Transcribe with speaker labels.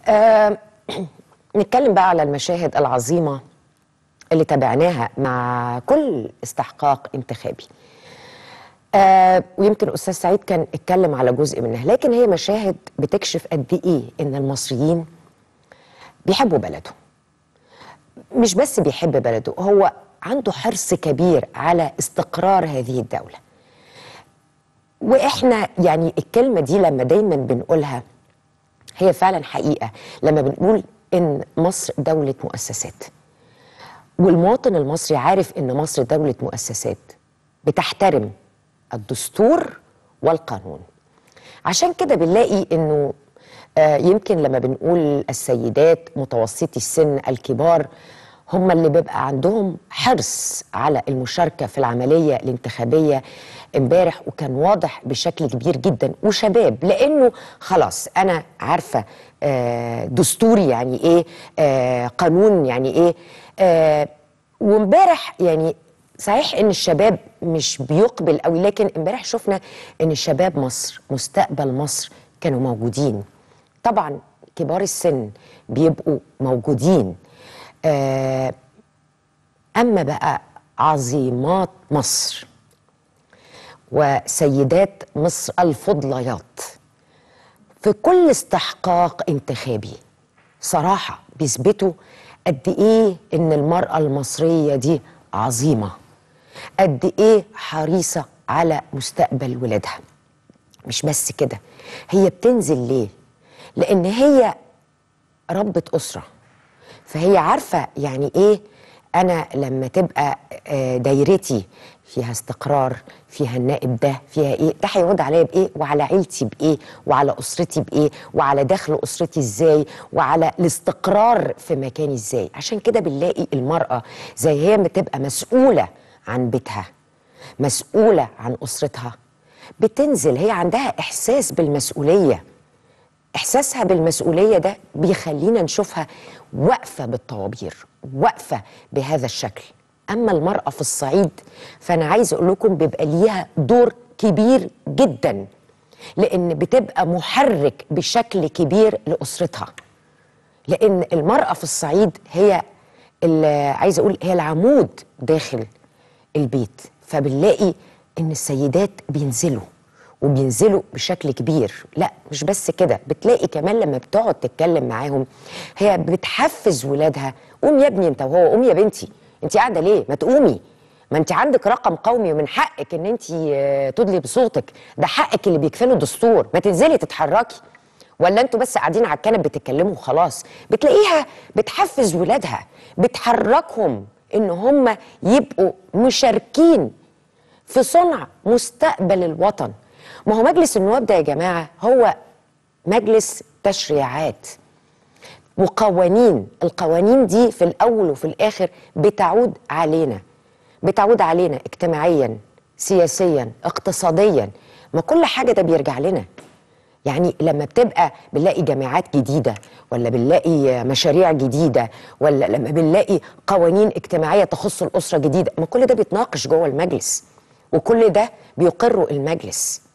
Speaker 1: آه نتكلم بقى على المشاهد العظيمة اللي تابعناها مع كل استحقاق انتخابي آه ويمكن أستاذ سعيد كان اتكلم على جزء منها لكن هي مشاهد بتكشف قد إيه إن المصريين بيحبوا بلده مش بس بيحب بلده هو عنده حرص كبير على استقرار هذه الدولة وإحنا يعني الكلمة دي لما دايما بنقولها هي فعلا حقيقة لما بنقول إن مصر دولة مؤسسات والمواطن المصري عارف إن مصر دولة مؤسسات بتحترم الدستور والقانون عشان كده بنلاقي إنه آه يمكن لما بنقول السيدات متوسطي السن الكبار هم اللي بيبقى عندهم حرص على المشاركة في العملية الانتخابية امبارح وكان واضح بشكل كبير جدا وشباب لأنه خلاص أنا عارفة آه دستوري يعني إيه آه قانون يعني إيه آه وامبارح يعني صحيح ان الشباب مش بيقبل قوي لكن امبارح شفنا ان شباب مصر مستقبل مصر كانوا موجودين طبعا كبار السن بيبقوا موجودين آه اما بقى عظيمات مصر وسيدات مصر الفضليات في كل استحقاق انتخابي صراحه بيثبتوا قد ايه ان المراه المصريه دي عظيمه قد ايه حريصه على مستقبل ولادها مش بس كده هي بتنزل ليه لان هي ربة اسره فهي عارفه يعني ايه انا لما تبقى دايرتي فيها استقرار فيها النائب ده فيها ايه ده هيعود عليا بايه وعلى عيلتي بايه وعلى اسرتي بايه وعلى دخل اسرتي ازاي وعلى الاستقرار في مكاني ازاي عشان كده بنلاقي المراه زي هي بتبقى مسؤوله عن بيتها مسؤوله عن اسرتها بتنزل هي عندها احساس بالمسؤوليه احساسها بالمسؤوليه ده بيخلينا نشوفها واقفه بالطوابير واقفه بهذا الشكل اما المراه في الصعيد فانا عايز اقول لكم بيبقى ليها دور كبير جدا لان بتبقى محرك بشكل كبير لاسرتها لان المراه في الصعيد هي عايز اقول هي العمود داخل البيت فبنلاقي ان السيدات بينزلوا وبينزلوا بشكل كبير لا مش بس كده بتلاقي كمان لما بتقعد تتكلم معاهم هي بتحفز ولادها قوم يا ابني انت وهو قوم يا بنتي انت قاعده ليه ما تقومي ما انت عندك رقم قومي ومن حقك ان انت تدلي بصوتك ده حقك اللي بيكفله الدستور ما تنزلي تتحركي ولا انتوا بس قاعدين على الكنب بتتكلموا وخلاص بتلاقيها بتحفز ولادها بتحركهم ان هم يبقوا مشاركين في صنع مستقبل الوطن ما هو مجلس النواب ده يا جماعه هو مجلس تشريعات وقوانين القوانين دي في الاول وفي الاخر بتعود علينا بتعود علينا اجتماعيا سياسيا اقتصاديا ما كل حاجه ده بيرجع لنا يعني لما بتبقى بنلاقي جامعات جديده ولا بنلاقي مشاريع جديده ولا لما بنلاقي قوانين اجتماعيه تخص الاسره جديده ما كل ده بيتناقش جوه المجلس وكل ده بيقره المجلس